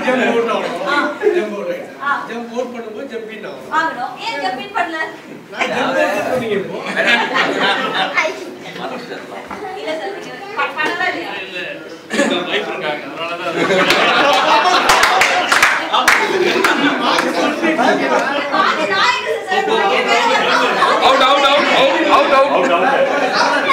Jump out ஆகணும் ஆ. Jump out ஆ. ஆயிடுச்சு ஜம்ப் அவுட் பண்ணும்போது ஜம்ப் இன் ஆகணும் ஆகணும் ஏன் ஜம்பின் பண்ணல நான் ஜம்ப் அவுட் பண்ணீங்க இப்போ இல்ல சார் நீங்க ப- பண்ணலாம் இல்லையா பாதி நான் எங்க சார் நான் எங்க out out out out out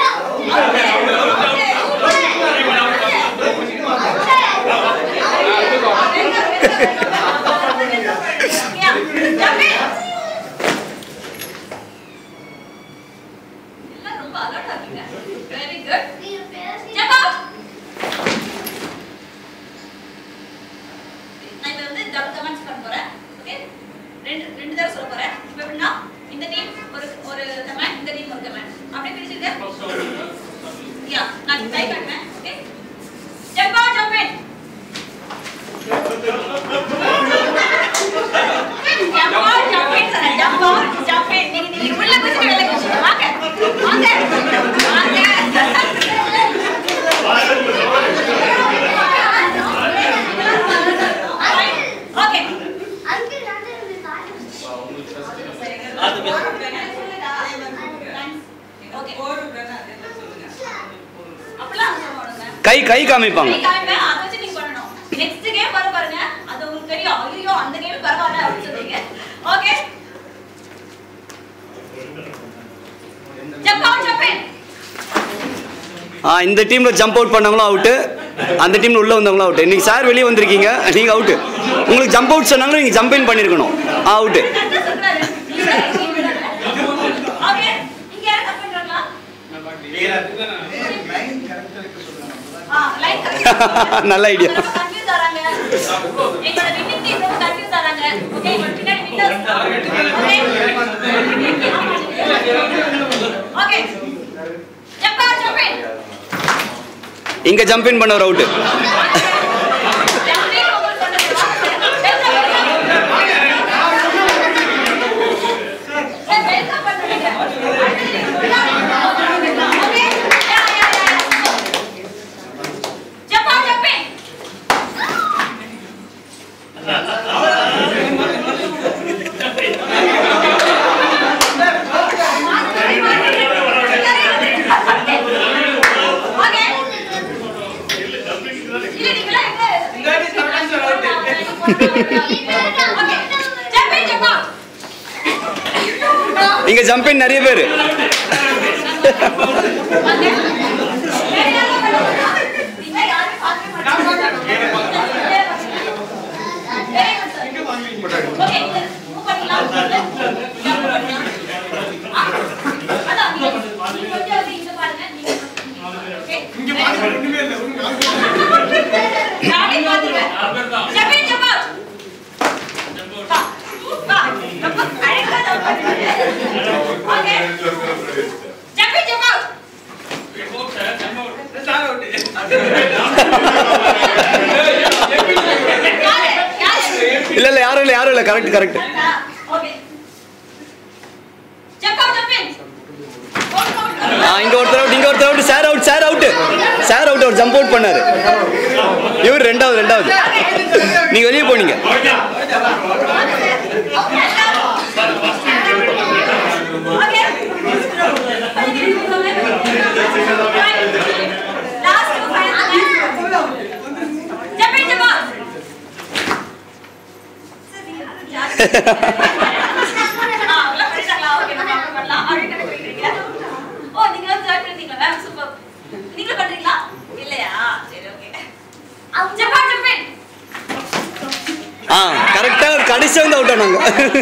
ரொம்ப அலர்ட்டா இருக்கீங்க வெரி குட் ஜம்ப் அவுட் நான் இப்ப வந்து டபுள் கமெண்ட்ஸ் பண்ண போறேன் ஓகே ரெண்டு ரெண்டு தடவை சொல்ல போறேன் இப்போ எப்படின்னா இந்த டீம் ஒரு ஒரு கமெண்ட் இந்த டீம் ஒரு கமெண்ட் அப்படியே பிரிச்சுங்க யா நான் ட்ரை பண்ணுவேன் okay jump out jump in jump out jump in sir jump out jump in நீங்க நீங்க உள்ள குதிச்சு வெளில குதிச்சு வாங்க வாங்க வாங்க ஓகே ஓகே அப்படிலாம் சொல்ல மாட்டோங்க கை கை காமிப்பாங்க கை காமிப்பேன், அதை வச்சு நீங்க பண்ணணும். Next game வரும் பாருங்க, அது உங்களுக்கு தெரியும். ஐயையோ, அந்த game பரவாயில்ல அப்படின்னு சொல்றீங்க. Okay? Jump out, jump in. ஆ இந்த டீம்ல ஜம்ப் அவுட் பண்ணவங்களும் அவுட்டு அந்த டீம்ல உள்ள வந்தவங்களும் அவுட் இன்னைக்கு சார் வெளியே வந்திருக்கீங்க நீங்க அவுட்டு உங்களுக்கு ஜம்ப் அவுட் சொன்னாங்களும் நீங்க ஜம்ப் இன் பண்ணிருக்கணும் அவுட்டு கரெக்டா சொல்றாரு. நீங்க தான் இங்க விடல. Okay? இங்க யாரும் தப்பு பண்றாங்களா? ஆ, line correct. நல்ல idea. ரொம்ப confuse ஆறாங்க. எங்களோட winning team ரொம்ப confuse ஆறாங்க. Okay, இவங்க பின்னாடி winners. Okay? Okay. Jump out, jump in. இங்க ஜம்ப் இன் பண்ணவர் அவுட்டு Jump in உங்களுக்கு சொன்னது Sir, welcome பண்ணுங்க. Okay? Yeah, yeah, yeah. Jump out, jump in. Okay. இல்ல, நீங்களா எங்க? Okay. Jump in, jump out. இங்க ஜம்ப் இன் நிறைய பேர் Okay. வேற யாரும் பண்ணுவாங்களா? நீங்க யாரும் பார்க்க மாட்டீங்க. Very good, sir. Okay, sir. move பண்ணிக்கலாம். Yeah, move பண்ணிக்கலாம். ஆ, அதான், நீங்க நீங்க கொஞ்சம் வந்து இங்க பாருங்க. நீங்க Okay? ஒண்ணுமே இல்லை ஒண்ணு நானே பார்த்துருவேன். Jump in, jump out. வா, வா. ரொம்ப அழகா jump பண்ணுறீங்க. Okay. Jump in, jump out. Sir out யாரு? யாரு? இல்ல இல்ல யாரும் இல்ல யாரும் இல்ல கரெக்ட் கரெக்ட் கரெக்டா? Okay. Jump out, jump in. Out, out, out. ஆ இங்க ஒருத்தர் அவுட் இங்க ஒருத்தர் out sir out sir out sir out அவர் ஜம்ப் அவுட் பண்ணாரு இவர் ரெண்டாவது ரெண்டாவது நீங்க வெளியே போனீங்க Okay. Last two final Jump in, jump out. சரி, யாரு? ஆ, அவ்வளவு பண்ணிட்டாங்களா? Okay, நம்ம அப்புறம் பண்ணலாம். அப்படியே கணக்கு வைக்கிறீங்க. ஓ, நீங்க வந்து join பண்ணிட்டீங்களா? ma'am, super. நீங்களும் பண்றீங்களா? இல்லையா? சரி, okay. Jump out, jump in. ஆ கரெக்டா ஒரு கடைசி வந்து அவுட் ஆனாங்க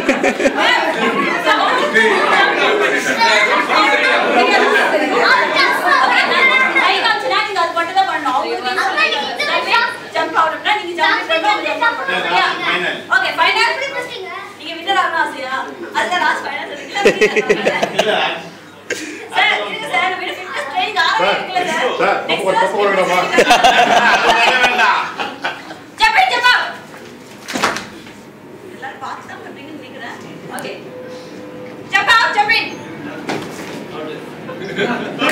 சார், தப்பு தப்பு பண்ணணுமா? ஜம்ப் இன் ஜம்ப் அவுட் எல்லாரும் பார்த்து தான் பண்றீங்கன்னு நினைக்கிறேன் ஓகே ஜம்ப் அவுட் ஜம்ப் இன்